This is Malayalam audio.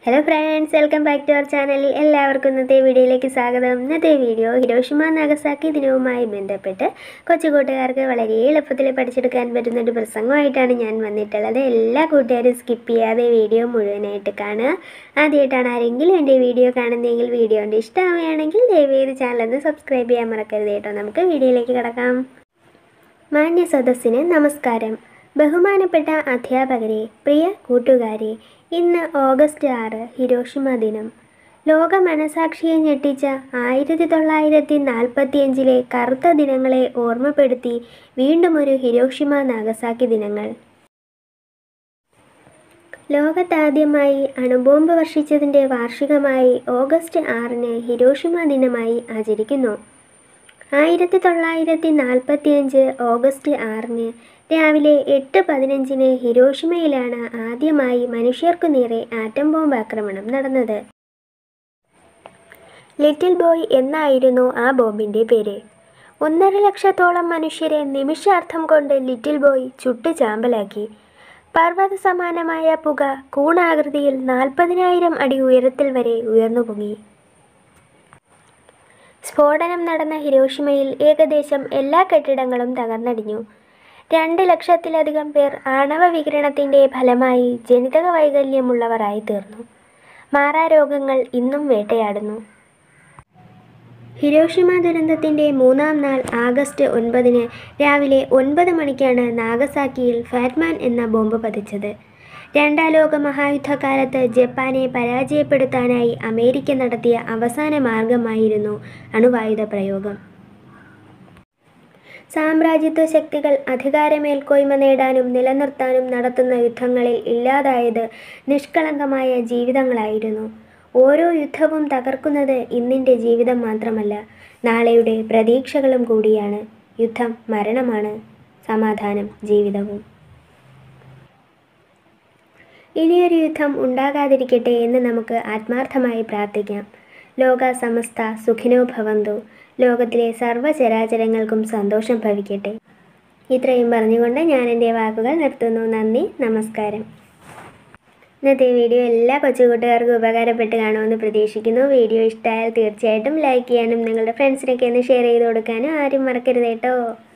hello friends welcome back to our channel എല്ലാവർക്കും ഇന്നത്തെ വീഡിയോയിലേക്ക് സ്വാഗതം ഇന്നത്തെ വീഡിയോ ഹിരോഷിമ നാഗസാക്കി ദിനവുമായി ബന്ധപ്പെട്ട് കൊച്ചു കൂട്ടുകാർക്ക് വളരെ എളുപ്പത്തിൽ പഠിച്ചെടുക്കാൻ പറ്റുന്ന ഒരു പ്രസംഗമായിട്ടാണ് ഞാൻ വന്നിട്ടുള്ളത് എല്ലാ കൂട്ടുകാരും സ്കിപ്പ് ചെയ്യാതെ വീഡിയോ മുഴുവനായിട്ട് കാണുക ആദ്യമായിട്ടാണ് ആരെങ്കിലും എൻ്റെ വീഡിയോ കാണുന്നതെങ്കിൽ വീഡിയോ കൊണ്ട് ഇഷ്ടമാവുകയാണെങ്കിൽ ദയവേത് ചാനൽ ഒന്ന് സബ്സ്ക്രൈബ് ചെയ്യാൻ മറക്കരുത് കേട്ടോ നമുക്ക് വീഡിയോയിലേക്ക് കിടക്കാം മാന്യ സദസ്സിന് നമസ്കാരം ബഹുമാനപ്പെട്ട അധ്യാപകരെ പ്രിയ കൂട്ടുകാരെ ഇന്ന് ഓഗസ്റ്റ് ആറ് ഹിരോഷിമ ദിനം ലോക മനസാക്ഷിയെ ഞെട്ടിച്ച ആയിരത്തി തൊള്ളായിരത്തി നാൽപ്പത്തിയഞ്ചിലെ കറുത്ത ദിനങ്ങളെ ഓർമ്മപ്പെടുത്തി വീണ്ടും ഒരു ഹിരോഷിമ നാഗസാക്കി ദിനങ്ങൾ ലോകത്താദ്യമായി അണുബോംബ് വർഷിച്ചതിൻ്റെ വാർഷികമായി ഓഗസ്റ്റ് ആറിന് ഹിരോഷിമ ദിനമായി ആചരിക്കുന്നു ആയിരത്തി തൊള്ളായിരത്തി നാൽപ്പത്തിയഞ്ച് ഓഗസ്റ്റ് ആറിന് രാവിലെ എട്ട് പതിനഞ്ചിന് ഹിരോഷിമയിലാണ് ആദ്യമായി മനുഷ്യർക്കു നേരെ ആറ്റം ബോംബ് ആക്രമണം നടന്നത് ലിറ്റിൽ ബോയ് എന്നായിരുന്നു ആ ബോംബിൻ്റെ പേര് ഒന്നര ലക്ഷത്തോളം മനുഷ്യരെ നിമിഷാർത്ഥം കൊണ്ട് ലിറ്റിൽ ബോയ് ചുട്ടു ചാമ്പലാക്കി പർവ്വത സമാനമായ പുക കൂണാകൃതിയിൽ നാൽപ്പതിനായിരം അടി ഉയരത്തിൽ വരെ ഉയർന്നു പൊങ്ങി സ്ഫോടനം നടന്ന ഹിരോഷിമയിൽ ഏകദേശം എല്ലാ കെട്ടിടങ്ങളും തകർന്നടിഞ്ഞു രണ്ട് ലക്ഷത്തിലധികം പേർ ആണവ വികിരണത്തിൻ്റെ ഫലമായി ജനിതക വൈകല്യമുള്ളവരായി തീർന്നു മാറാരോഗങ്ങൾ ഇന്നും വേട്ടയാടുന്നു ഹിരോഷിമ ദുരന്തത്തിൻ്റെ മൂന്നാം നാൾ ആഗസ്റ്റ് ഒൻപതിന് രാവിലെ ഒൻപത് മണിക്കാണ് നാഗസാക്കിയിൽ ഫാറ്റ്മാൻ എന്ന ബോംബ് പതിച്ചത് രണ്ടാം ലോക മഹായുദ്ധകാലത്ത് ജപ്പാനെ പരാജയപ്പെടുത്താനായി അമേരിക്ക നടത്തിയ അവസാന മാർഗമായിരുന്നു അണുവായുധ പ്രയോഗം സാമ്രാജ്യത്വ ശക്തികൾ അധികാരമേൽക്കോയ്മ നേടാനും നിലനിർത്താനും നടത്തുന്ന യുദ്ധങ്ങളിൽ ഇല്ലാതായത് നിഷ്കളങ്കമായ ജീവിതങ്ങളായിരുന്നു ഓരോ യുദ്ധവും തകർക്കുന്നത് ഇന്നിൻ്റെ ജീവിതം മാത്രമല്ല നാളെയുടെ പ്രതീക്ഷകളും കൂടിയാണ് യുദ്ധം മരണമാണ് സമാധാനം ജീവിതവും ഇനിയൊരു യുദ്ധം ഉണ്ടാകാതിരിക്കട്ടെ എന്ന് നമുക്ക് ആത്മാർത്ഥമായി പ്രാർത്ഥിക്കാം ലോക സമസ്ത സുഖിനോ ഭവന്തു ലോകത്തിലെ സർവ്വചരാചരങ്ങൾക്കും സന്തോഷം ഭവിക്കട്ടെ ഇത്രയും പറഞ്ഞുകൊണ്ട് ഞാൻ എൻ്റെ വാക്കുകൾ നിർത്തുന്നു നന്ദി നമസ്കാരം ഇന്നത്തെ വീഡിയോ എല്ലാ കൊച്ചുകൂട്ടുകാർക്കും ഉപകാരപ്പെട്ട് കാണുമെന്ന് പ്രതീക്ഷിക്കുന്നു വീഡിയോ ഇഷ്ടമായാൽ തീർച്ചയായിട്ടും ലൈക്ക് ചെയ്യാനും നിങ്ങളുടെ ഫ്രണ്ട്സിനൊക്കെ ഒന്ന് ഷെയർ ചെയ്ത് കൊടുക്കാനും ആരും മറക്കരുത് കേട്ടോ